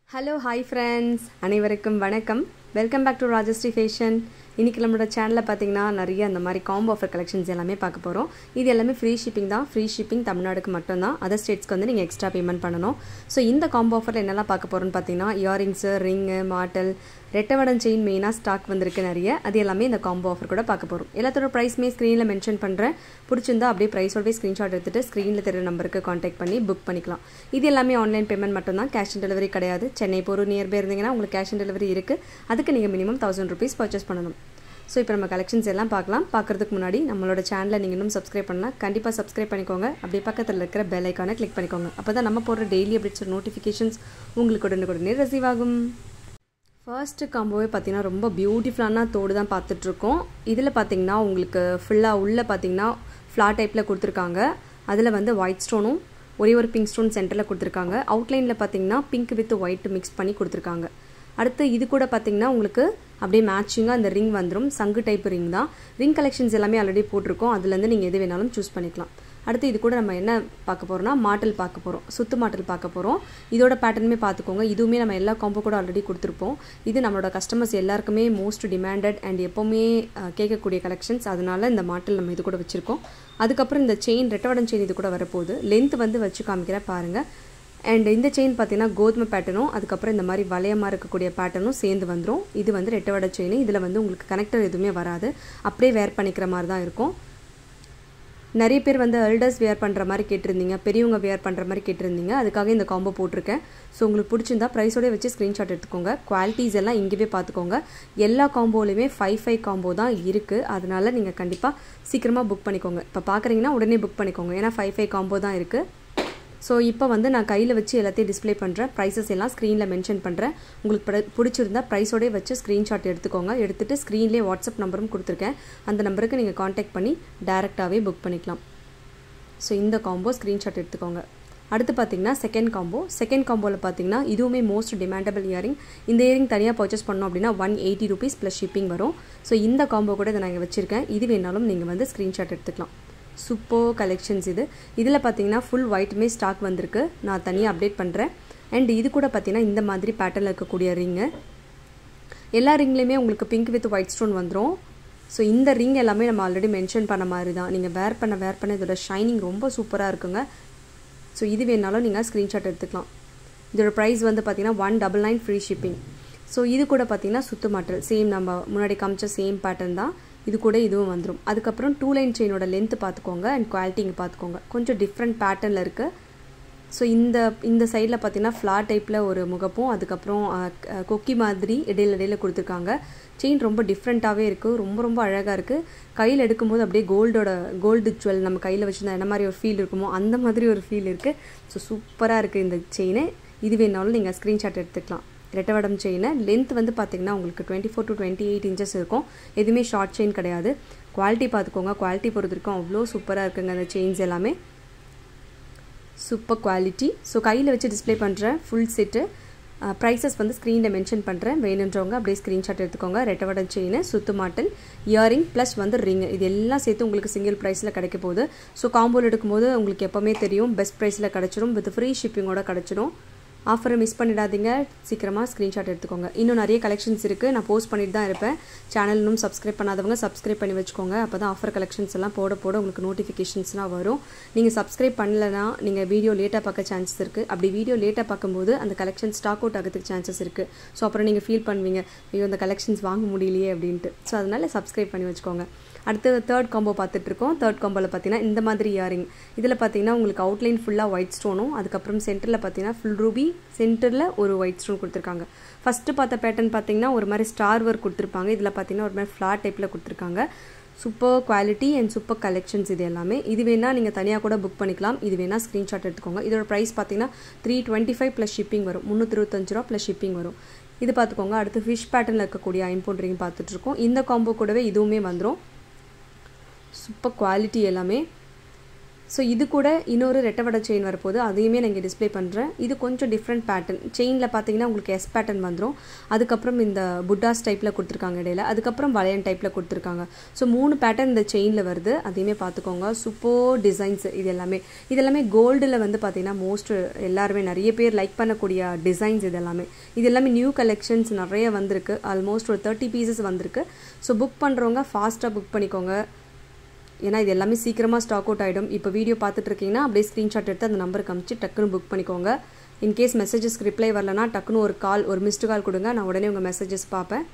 hello hi friends அனைவருக்கும் வணக்கம் welcome back to Rajshree fashion இன்றைக்கி நம்மளோட சேனலில் பார்த்தீங்கன்னா நிறைய அந்த மாதிரி காம்போ ஆஃபர் கலெக்ஷன்ஸ் எல்லாமே பார்க்க போகிறோம் இது எல்லாமே ஃப்ரீ ஷிப்பிங் தான் ஃப்ரீ ஷிப்பிங் தமிழ்நாடுக்கு மட்டும்தான் அதர் ஸ்டேட்ஸ்க்கு வந்து நீங்கள் எக்ஸ்ட்ரா பேமெண்ட் பண்ணணும் ஸோ இந்த காம்போ ஆஃபரில் என்னெல்லாம் பார்க்க போகிறோன்னு பார்த்தீங்கன்னா இயரிங்ஸு ரிங்கு மாட்டல் ரெட்டவடன் செயின் மெயினாக ஸ்டாக் வந்திருக்கு நிறைய அது எல்லாமே இந்த காம்போ ஆஃபர் கூட பார்க்க போகிறோம் எல்லாத்தோட ப்ரைஸ்மே ஸ்க்ரீனில் மென்ஷன் பண்ணுறேன் பிடிச்சிருந்தா அப்படியே ப்ரைஸோடய ஸ்க்ரீன்ஷாட் எடுத்துகிட்டு ஸ்க்ரீனில் தெரிய நம்பருக்கு காண்டாக்ட் பண்ணி புக் பண்ணிக்கலாம் இது எல்லாமே ஆன்லைன் பேமெண்ட் மட்டும்தான் கேஷ் ஆன் டெலிவரி கிடையாது சென்னை போகிற நியர்பை இருந்தீங்கன்னா உங்களுக்கு கேஷ் ஆன் டெலிவரி இருக்குது அதுக்கு நீங்கள் மினிமம் தௌசண்ட் ருபீஸ் பர்ச்சேஸ் பண்ணணும் ஸோ இப்போ நம்ம கலெக்ஷன்ஸ் எல்லாம் பார்க்கலாம் பார்க்குறதுக்கு முன்னாடி நம்மளோட சேனலை நீங்கள் இன்னும் சப்ஸ்கிரைப் பண்ணலாம் கண்டிப்பாக சப்ஸ்கிரைப் பண்ணிக்கோங்க அப்படியே பக்கத்தில் இருக்கிற பெல் ஐக்கானை கிளிக் பண்ணிக்கோங்க அப்போ தான் நம்ம போடுற டெய்லி அப்டேட்ஸ் நோட்டிஃபிகேஷன்ஸ் உங்களுக்கு உடனுக்குடனே ரிசீவ் ஆகும் ஃபர்ஸ்ட்டு காம்போவே பார்த்தீங்கன்னா ரொம்ப பியூட்டிஃபுல்லான தோடு தான் பார்த்துட்ருக்கோம் இதில் பார்த்தீங்கன்னா உங்களுக்கு ஃபுல்லாக உள்ளே பார்த்தீங்கன்னா ஃப்ளாட் டைப்பில் கொடுத்துருக்காங்க அதில் வந்து ஒயிட் ஸ்டோனும் ஒரே ஒரு பிங்க் ஸ்டோன் சென்டரில் கொடுத்துருக்காங்க அவுட்லைனில் பார்த்தீங்கன்னா பிங்க் வித் ஒயிட் மிக்ஸ் பண்ணி கொடுத்துருக்காங்க அடுத்து இது கூட பார்த்தீங்கன்னா உங்களுக்கு அப்படியே மேட்சிங்காக அந்த ரிங் வந்துடும் சங்கு டைப் ரிங் தான் ரிங் கலெக்ஷன்ஸ் எல்லாமே ஆல்ரெடி போட்டிருக்கோம் அதுலேருந்து நீங்கள் எது வேணாலும் சூஸ் பண்ணிக்கலாம் அடுத்து இது கூட நம்ம என்ன பார்க்க போகிறோம்னா மாட்டல் பார்க்க போகிறோம் சுத்து மாட்டல் பார்க்க போகிறோம் இதோட பேட்டர்னுமே பார்த்துக்கோங்க இதுவுமே நம்ம எல்லா காம்போ கூட ஆல்ரெடி கொடுத்துருப்போம் இது நம்மளோட கஸ்டமர்ஸ் எல்லாருக்குமே மோஸ்ட் டிமாண்டட் அண்ட் எப்போவுமே கேட்கக்கூடிய கலெக்ஷன்ஸ் அதனால இந்த மாட்டல் நம்ம இது கூட வச்சுருக்கோம் அதுக்கப்புறம் இந்த செயின் ரெட்டவடன் செயின் இது கூட வரப்போகுது லென்த் வந்து வச்சு காமிக்கிறேன் பாருங்கள் அண்ட் இந்த செயின் பார்த்தீங்கன்னா கோதுமை பேட்டர்னும் அதுக்கப்புறம் இந்த மாதிரி வளையமாக இருக்கக்கூடிய பேட்டர்னும் சேர்ந்து வந்துடும் இது வந்து ரெட்டவடை செயின் இதில் வந்து உங்களுக்கு கனெக்டர் எதுவுமே வராது அப்படியே வேர் பண்ணிக்கிற மாதிரி தான் இருக்கும் நிறைய பேர் வந்து எல்டர்ஸ் வேர் பண்ணுற மாதிரி கேட்டிருந்தீங்க பெரியவங்க வேர் பண்ணுற மாதிரி கேட்டிருந்தீங்க அதுக்காக இந்த காம்போ போட்டிருக்கேன் ஸோ உங்களுக்கு பிடிச்சிருந்தா ப்ரைஸோட வச்சு ஸ்க்ரீன்ஷாட் எடுத்துக்கோங்க குவாலிட்டிஸ் எல்லாம் இங்கேயே பார்த்துக்கோங்க எல்லா காம்போலையுமே ஃபைவ் ஃபைவ் காம்போ தான் இருக்குது அதனால நீங்கள் கண்டிப்பாக சீக்கிரமாக புக் பண்ணிக்கோங்க இப்போ பார்க்குறீங்கன்னா உடனே புக் பண்ணிக்கோங்க ஏன்னா ஃபைவ் ஃபைவ் காம்போ தான் இருக்குது ஸோ இப்போ வந்து நான் கையில் வச்சு எல்லாத்தையும் டிஸ்பிளே பண்ணுறேன் ப்ரைஸஸ் எல்லாம் ஸ்க்ரீனில் மென்ஷன் பண்ணுறேன் உங்களுக்கு பிடிச்சிருந்தா ப்ரைஸோடய வச்சு ஸ்க்ரீன்ஷாட் எடுத்துக்கோங்க எடுத்துகிட்டு ஸ்க்ரீன்லேயே வாட்ஸ்அப் நம்பரும் கொடுத்துருக்கேன் அந்த நம்பருக்கு நீங்கள் காண்டாக்ட் பண்ணி டேரெக்டாகவே புக் பண்ணிக்கலாம் ஸோ இந்த காம்போ ஸ்க்ரீன்ஷாட் எடுத்துக்கோங்க அடுத்து பார்த்தீங்கன்னா செகண்ட் காம்போ செகண்ட் காம்போவில் பார்த்தீங்கன்னா இதுவுமே மோஸ்ட் டிமாண்டபிள் இயரிங் இந்த இயரிங் தனியாக பர்ச்சேஸ் பண்ணோம் அப்படின்னா one eighty rupees plus shipping வரும் ஸோ இந்த காம்போ கூட இதை நான் வச்சுருக்கேன் இது வேணாலும் நீங்கள் வந்து ஸ்க்ரீன்ஷாட் எடுத்துக்கலாம் சூப்பர் கலெக்ஷன்ஸ் இது இதில் பார்த்தீங்கன்னா ஃபுல் ஒயிட்டுமே ஸ்டாக் வந்திருக்கு நான் தனியாக அப்டேட் பண்ணுறேன் அண்ட் இது கூட பார்த்தீங்கன்னா இந்த மாதிரி பேட்டர்னில் இருக்கக்கூடிய ரிங்கு எல்லா ரிங்லேயுமே உங்களுக்கு பிங்க் வித் ஒயிட் ஸ்டோன் வந்துடும் ஸோ இந்த ரிங் எல்லாமே நம்ம ஆல்ரெடி மென்ஷன் பண்ண மாதிரி தான் நீங்கள் வேர் பண்ண வேர் பண்ண இதோட ஷைனிங் ரொம்ப சூப்பராக இருக்குங்க ஸோ இது வேணாலும் நீங்கள் ஸ்க்ரீன்ஷாட் எடுத்துக்கலாம் இதோட ப்ரைஸ் வந்து பார்த்தீங்கன்னா one double nine free shipping so இது கூட பார்த்தீங்கன்னா சுத்து மாட்டல் சேம் நம்ம முன்னாடி காமிச்ச சேம் பேட்டர்ன் தான் இது கூட இதுவும் வந்துடும் அதுக்கப்புறம் டூ லைன் செயினோட லென்த்து பார்த்துக்கோங்க அண்ட் குவாலிட்டி இங்கே பார்த்துக்கோங்க கொஞ்சம் டிஃப்ரெண்ட் பேட்டர்னில் இருக்குது ஸோ இந்த இந்த சைடில் பார்த்தீங்கன்னா ஃப்ளாட் டைப்பில் ஒரு முகப்பும் அதுக்கப்புறம் கொக்கி மாதிரி இடையில இடையில கொடுத்துருக்காங்க செயின் ரொம்ப டிஃப்ரெண்ட்டாகவே இருக்குது ரொம்ப ரொம்ப அழகாக இருக்குது கையில் எடுக்கும்போது அப்படியே கோல்டோட கோல்டு ஜுவல் நம்ம கையில் வச்சுருந்தா என்ன மாதிரி ஒரு ஃபீல் இருக்குமோ அந்த மாதிரி ஒரு ஃபீல் இருக்குது ஸோ சூப்பராக இருக்குது இந்த செயினை இது வேணாலும் நீங்கள் ஸ்க்ரீன்ஷாட் எடுத்துக்கலாம் ரெட்டவடம் செயினை லென்த் வந்து பார்த்தீங்கன்னா உங்களுக்கு twenty four to twenty eight inches இருக்கும் எதுவுமே ஷார்ட் செயின் கிடையாது குவாலிட்டி பார்த்துக்கோங்க குவாலிட்டி பொறுத்த வரைக்கும் அவ்வளோ சூப்பராக இருக்குங்க அந்த செயின்ஸ் எல்லாமே சூப்பர் குவாலிட்டி ஸோ கையில் வச்சு டிஸ்பிளே பண்ணுறேன் ஃபுல் செட்டு ப்ரைஸஸ் வந்து ஸ்க்ரீனில் மென்ஷன் பண்ணுறேன் வேணுன்றவங்க அப்படியே ஸ்க்ரீன்ஷாட் எடுத்துக்கோங்க ரெட்டவடன் செயின் சுத்து மாட்டல் இயரிங் ப்ளஸ் வந்து ரிங் இது எல்லாம் சேர்த்து உங்களுக்கு சிங்கிள் ப்ரைஸில் கிடைக்க போகுது ஸோ காம்போல் எடுக்கும்போது உங்களுக்கு எப்போவுமே தெரியும் பெஸ்ட் ப்ரைஸில் கிடச்சிரும் வித் ஃப்ரீ ஷிப்பிங்கோட கிடச்சிரும் ஆஃபரை மிஸ் பண்ணிடாதீங்க சீக்கிரமாக ஸ்க்ரீன்ஷாட் எடுத்துக்கோங்க இன்னும் நிறைய கலெக்ஷன்ஸ் இருக்குது நான் போஸ்ட் பண்ணிட்டு தான் இருப்பேன் சேனல் இன்னும் சப்ஸ்கிரைப் பண்ணாதவங்க சப்ஸ்கிரைப் பண்ணி வச்சுக்கோங்க அப்போ தான் ஆஃபர் கலெக்ஷன்ஸ் எல்லாம் போட போட உங்களுக்கு நோட்டிஃபிகேஷன்ஸ்லாம் வரும் நீங்கள் சப்ஸ்கிரைப் பண்ணலனா நீங்கள் வீடியோ லேட்டாக பார்க்க சான்சஸ் இருக்குது அப்படி வீடியோ லேட்டாக பார்க்கும்போது அந்த கலெக்ஷன் ஸ்டாக் அவுட் ஆகிறதுக்கு சான்சஸ் இருக்குது ஸோ அப்புறம் நீங்கள் ஃபீல் பண்ணுவீங்க ஐயோ அந்த கலெக்ஷன்ஸ் வாங்க முடியலையே அப்படின்ட்டு ஸோ அதனால் சப்ஸ்கிரைப் பண்ணி வச்சுக்கோங்க அடுத்து தேர்ட் காம்போ பார்த்துட்ருக்கோம் தேர்ட் காம்போவில் பார்த்தீங்கன்னா இந்த மாதிரி இயரிங் இதில் பார்த்தீங்கன்னா உங்களுக்கு அவுட்லைன் ஃபுல்லாக ஒயிட் ஸ்டோனும் அதுக்கப்புறம் சென்டரில் பார்த்தீங்கன்னா ஃபுல் ரூபி சென்டரில் ஒரு ஒயிட் ஸ்டோன் கொடுத்துருக்காங்க ஃபஸ்ட்டு பார்த்த பேட்டர்ன் பார்த்தீங்கன்னா ஒரு மாதிரி ஸ்டார் ஒர்க் கொடுத்துருப்பாங்க இதில் பார்த்தீங்கன்னா ஒரு மாதிரி ஃப்ளாட் டைப்பில் கொடுத்துருக்காங்க super quality and super collections இது எல்லாமே இது வேணால் நீங்கள் தனியாக கூட புக் பண்ணிக்கலாம் இது வேணால் ஸ்க்ரீன்ஷாட் எடுத்துக்கோங்க இதோட ப்ரைஸ் பார்த்தீங்கன்னா three twenty five plus shipping வரும் முந்நூற்றி இருபத்தஞ்சு ரூபா ப்ளஸ் ஷிப்பிங் வரும் இது பார்த்துக்கோங்க அடுத்து ஃபிஷ் பேட்டர்னில் இருக்கக்கூடிய ஐம்போன் ரிங் பார்த்துட்ருக்கோம் இந்த காம்போ கூடவே இதுவுமே வந்துடும் சூப்பர் குவாலிட்டி எல்லாமே ஸோ இது கூட இன்னொரு ரெட்டவடை செயின் வரப்போது அதையுமே நான் இங்கே டிஸ்ப்ளே பண்ணுறேன் இது கொஞ்சம் டிஃப்ரெண்ட் பேட்டர்ன் செயினில் பார்த்தீங்கன்னா உங்களுக்கு எஸ் பேட்டர்ன் வந்துடும் அதுக்கப்புறம் இந்த புட்டாஸ் டைப்பில் கொடுத்துருக்காங்க இடையில அதுக்கப்புறம் வளையன் டைப்பில் கொடுத்துருக்காங்க ஸோ மூணு பேட்டர்ன் இந்த செயினில் வருது அதையுமே பார்த்துக்கோங்க சூப்பர் டிசைன்ஸ் இது எல்லாமே இது எல்லாமே கோல்டில் வந்து பார்த்தீங்கன்னா மோஸ்ட் எல்லாருமே நிறைய பேர் லைக் பண்ணக்கூடிய டிசைன்ஸ் இது எல்லாமே இது எல்லாமே நியூ கலெக்ஷன்ஸ் நிறைய வந்திருக்கு ஆல்மோஸ்ட் ஒரு தேர்ட்டி பீசஸ் வந்திருக்கு ஸோ புக் பண்ணுறவங்க ஃபாஸ்ட்டாக புக் பண்ணிக்கோங்க ஏன்னா இது எல்லாமே சீக்கிரமாக ஸ்டாக் அவுட் ஆகிடும் இப்போ வீடியோ பார்த்துட்டு இருக்கீங்கன்னா அப்படியே ஸ்க்ரீன்ஷாட் எடுத்து அந்த நம்பருக்கு அமுச்சு டக்குன்னு புக் பண்ணிக்கோங்க இன்கேஸ் மெசேஜஸ்க்கு ரிப்ளை வரலனா டக்குன்னு ஒரு கால் ஒரு மிஸ்டு கால் கொடுங்க நான் உடனே உங்கள் மெசேஜஸ் பார்ப்பேன்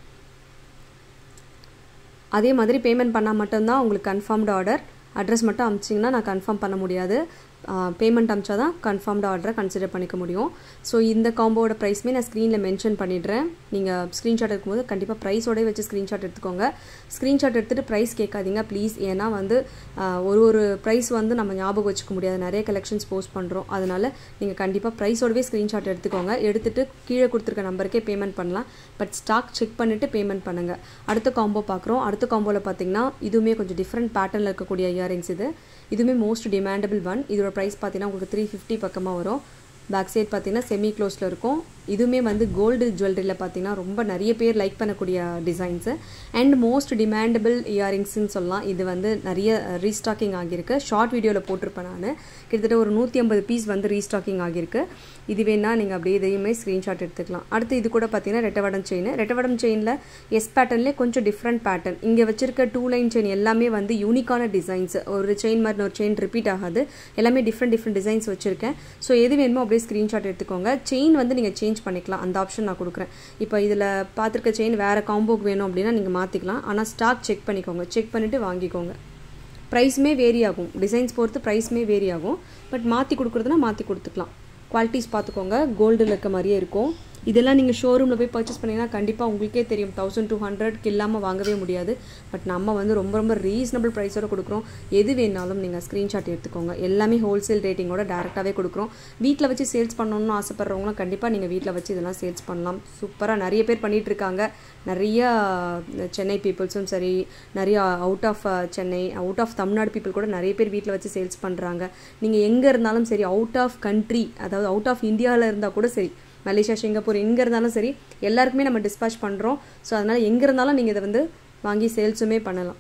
அதே மாதிரி பேமெண்ட் பண்ணால் மட்டும்தான் உங்களுக்கு கன்ஃபார்ம்டு ஆர்டர் அட்ரஸ் மட்டும் அமிச்சிங்கன்னா நான் கன்ஃபார்ம் பண்ண முடியாது பேமெண்ட் அமிச்சா தான் கன்ஃபார்ம்டு ஆர்டரை கன்சிடர் பண்ணிக்க முடியும் ஸோ இந்த காம்போட ப்ரைஸ்மே நான் ஸ்க்ரீனில் மென்ஷன் பண்ணிடுறேன் நீங்கள் ஸ்க்ரீன்ஷாட் எடுக்கும்போது கண்டிப்பாக ப்ரைஸோடய வச்சு ஸ்க்ரீன்ஷாட் எடுத்துக்கோங்க ஸ்க்ரீன்ஷாட் எடுத்துகிட்டு ப்ரைஸ் கேட்காதீங்க ப்ளீஸ் ஏன்னா வந்து ஒரு ஒரு ப்ரைஸ் வந்து நம்ம ஞாபகம் வச்சுக்க முடியாது நிறைய கலெக்ஷன்ஸ் போஸ்ட் பண்ணுறோம் அதனால் நீங்கள் கண்டிப்பாக ப்ரைஸோடவே ஸ்க்ரீன்ஷாட் எடுத்துக்கோங்க எடுத்துகிட்டு கீழே கொடுத்துருக்க நம்பருக்கே பேமெண்ட் பண்ணலாம் பட் ஸ்டாக் செக் பண்ணிவிட்டு பேமெண்ட் பண்ணுங்கள் அடுத்த காம்போ பார்க்குறோம் அடுத்த காம்போவில் பார்த்தீங்கன்னா இதுவுமே கொஞ்சம் டிஃப்ரெண்ட் பேட்டர்னில் இருக்கக்கூடிய இயரிங்ஸ் இது இதுவுமே மோஸ்ட் டிமாண்டபிள் ஒன் இதோட ப்ரைஸ் பார்த்தீங்கன்னா உங்களுக்கு த்ரீ ஃபிஃப்டி பக்கமாக வரும் பேக் சைட் பார்த்தீங்கன்னா செமி க்ளோஸில் இருக்கும் இதுவுமே வந்து கோல்டு ஜுவல்லரியில் பார்த்தீங்கன்னா ரொம்ப நிறைய பேர் லைக் பண்ணக்கூடிய டிசைன்ஸு அண்ட் மோஸ்ட் டிமாண்டபிள் இயரிங்ஸ்ன்னு சொல்லலாம் இது வந்து நிறைய ரீஸ்டாக்கிங் ஆகியிருக்கு ஷார்ட் வீடியோவில் போட்டிருப்பேன் நான் கிட்டத்தட்ட ஒரு நூற்றி ஐம்பது பீஸ் வந்து ரீஸ்டாக்கிங் ஆகியிருக்கு இது வேணால் நீங்கள் அப்படியே இதையுமே ஸ்க்ரீன்ஷாட் எடுத்துக்கலாம் அடுத்து இது கூட பார்த்தீங்கன்னா ரெட்டவடம் செயின் ரெட்டவடம் செயினில் எஸ் பேட்டர்ன்லேயே கொஞ்சம் டிஃப்ரெண்ட் பேட்டர்ன் இங்கே வச்சிருக்க டூ லைன் செயின் எல்லாமே வந்து யூனிக்கான டிசைன்ஸ் ஒரு செயின் மாதிரி ஒரு செயின் ரிப்பீட் ஆகாது எல்லாமே டிஃப்ரெண்ட் டிஃப்ரெண்ட் டிசைன்ஸ் வச்சுருக்கேன் ஸோ எது வேணுமோ அப்படியே ஸ்க்ரீன்ஷாட் எடுத்துக்கோங்க செயின் வந்து நீங்கள் சேஞ்ச் பண்ணிக்கலாம் அந்த ஆப்ஷன் நான் கொடுக்குறேன் இப்போ இதில் பார்த்துருக்க செயின் வேறு காம்போக்கு வேணும் அப்படின்னா நீங்கள் மாற்றிக்கலாம் ஆனால் ஸ்டாக் செக் பண்ணிக்கோங்க செக் பண்ணிவிட்டு வாங்கிக்கோங்க ப்ரைஸுமே வேரி ஆகும் டிசைன்ஸ் பொறுத்து ப்ரைஸுமே வேரி ஆகும் பட் மாற்றி கொடுக்குறதுனா மாற்றி கொடுத்துக்கலாம் குவாலிட்டிஸ் பார்த்துக்கோங்க கோல்டில் இருக்க மாதிரியே இருக்கும் இதெல்லாம் நீங்கள் ஷோரூமில் போய் பர்ச்சேஸ் பண்ணிங்கன்னா கண்டிப்பாக உங்களுக்கே தெரியும் தௌசண்ட் டூ ஹண்ட்ரட்க்கு இல்லாமல் வாங்கவே முடியாது பட் நம்ம வந்து ரொம்ப ரொம்ப ரீசனபிள் ப்ரைஸோட கொடுக்குறோம் எது வேணாலும் நீங்கள் ஸ்க்ரீன்ஷாட் எடுத்துக்கோங்க எல்லாமே ஹோல்சேல் ரேட்டிங்கோட டேரெக்டாகவே கொடுக்குறோம் வீட்டில் வச்சு சேல்ஸ் பண்ணணும்னு ஆசைப்பட்றவங்களும் கண்டிப்பாக நீங்கள் வீட்டில் வச்சு இதெல்லாம் சேல்ஸ் பண்ணலாம் சூப்பராக நிறைய பேர் பண்ணிகிட்டு இருக்காங்க நிறைய சென்னை பீப்புள்ஸும் சரி நிறைய out of Chennai out of Tamil Nadu people கூட நிறைய பேர் வீட்டில் வச்சு சேல்ஸ் பண்ணுறாங்க நீங்கள் எங்கே இருந்தாலும் சரி அவுட் ஆஃப் கண்ட்ரி அதாவது அவுட் ஆஃப் இந்தியாவில் இருந்தால் கூட சரி மலேசியா சிங்கப்பூர் எங்கே இருந்தாலும் சரி எல்லாருக்குமே நம்ம டிஸ்பேச் பண்ணுறோம் ஸோ அதனால் எங்கே இருந்தாலும் நீங்கள் இதை வந்து வாங்கி சேல்ஸுமே பண்ணலாம்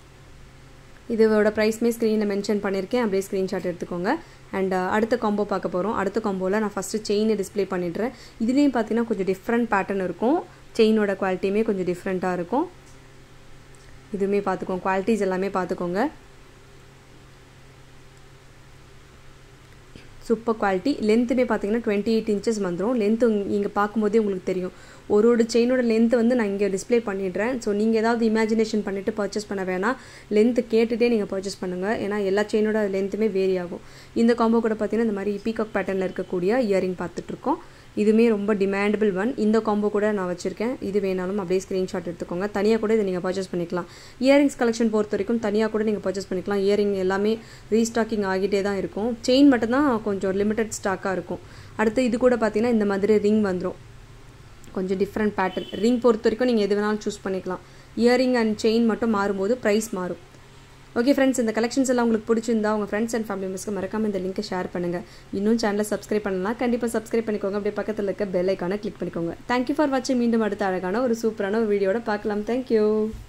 இதோட ப்ரைஸ்மே ஸ்க்ரீனில் மென்ஷன் பண்ணியிருக்கேன் அப்படியே ஸ்க்ரீன்ஷாட் எடுத்துக்கோங்க அண்ட் அடுத்த காம்போ பார்க்க போகிறோம் அடுத்த காம்போவில் நான் ஃபஸ்ட்டு செயினை டிஸ்பிளே பண்ணிடுறேன் இதுலேயும் பார்த்தீங்கன்னா கொஞ்சம் டிஃப்ரெண்ட் பேட்டர்ன் இருக்கும் செயினோட குவாலிட்டியுமே கொஞ்சம் டிஃப்ரெண்ட்டாக இருக்கும் இதுவுமே பார்த்துக்கோங்க குவாலிட்டிஸ் எல்லாமே பார்த்துக்கோங்க சூப்பர் குவாலிட்டி லென்த்துமே பார்த்தீங்கன்னா டுவெண்ட்டி எயிட் இன்ச்சஸ் வந்துடும் லென்த்து இங்கே பார்க்கும்போதே உங்களுக்கு தெரியும் ஒரு ஒரு செயினோட லென்த் வந்து நான் இங்கே டிஸ்பிளே பண்ணிடுறேன் ஸோ நீங்கள் ஏதாவது இமேஜினேஷன் பண்ணிவிட்டு பர்ச்சேஸ் பண்ண வேணாம் லென்த்து கேட்டுகிட்டே நீங்கள் பர்ச்சேஸ் பண்ணுங்கள் ஏன்னா எல்லா செயினோட லென்த்துமே வேரி ஆகும் இந்த காம்போ கூட பார்த்தீங்கன்னா இந்த மாதிரி பீகாக் பேட்டர்னில் இருக்கக்கூடிய இயரிங் பார்த்துட்ருக்கோம் இதுவுமே ரொம்ப டிமாண்டபிள் ஒன் இந்த காம்போ கூட நான் வச்சுருக்கேன் இது வேணாலும் அப்படியே ஸ்க்ரீன்ஷாட் எடுத்துக்கோங்க தனியாக கூட இதை நீங்கள் பர்ச்சேஸ் பண்ணிக்கலாம் இயரிங்ஸ் கலெக்ஷன் பொறுத்த வரைக்கும் தனியாக கூட நீங்கள் பர்ச்சேஸ் பண்ணிக்கலாம் இயரிங் எல்லாமே ரீஸ்டாக்கிங் ஆகிட்டே தான் இருக்கும் செயின் மட்டும்தான் கொஞ்சம் லிமிட்டட் ஸ்டாக்காக இருக்கும் அடுத்து இது கூட பார்த்தீங்கன்னா இந்த மாதிரி ரிங் வந்துடும் கொஞ்சம் டிஃப்ரெண்ட் பேட்டர்ன் ரிங் பொறுத்த வரைக்கும் நீங்கள் எது வேணாலும் சூஸ் பண்ணிக்கலாம் இயரிங் அண்ட் செயின் மட்டும் மாறும்போது ப்ரைஸ் மாறும் ஓகே ஃப்ரெண்ட்ஸ் இந்த கலெக்ஷன்ஸ் எல்லாம் உங்களுக்கு பிடிச்சிருந்தா உங்கள் ஃப்ரெண்ட்ஸ் அண்ட் ஃபேமிலி மெம்பர்ஸ்க்கு மறக்காம இந்த லிங்க்கை ஷேர் பண்ணுங்கள் இன்னும் சேனலை சப்ஸ்கிரைப் பண்ணலாம் கண்டிப்பாக சப்ஸ்கிரைப் பண்ணிக்கோங்க அப்படியே பக்கத்தில் இருக்க பெல் ஐக்கானை கிளிக் பண்ணிக்கோங்க தேங்க்யூ ஃபார் வாட்சிங் மீண்டும் அடுத்த அழகான ஒரு சூப்பரான ஒரு வீடியோட பார்க்கலாம் தேங்க்யூ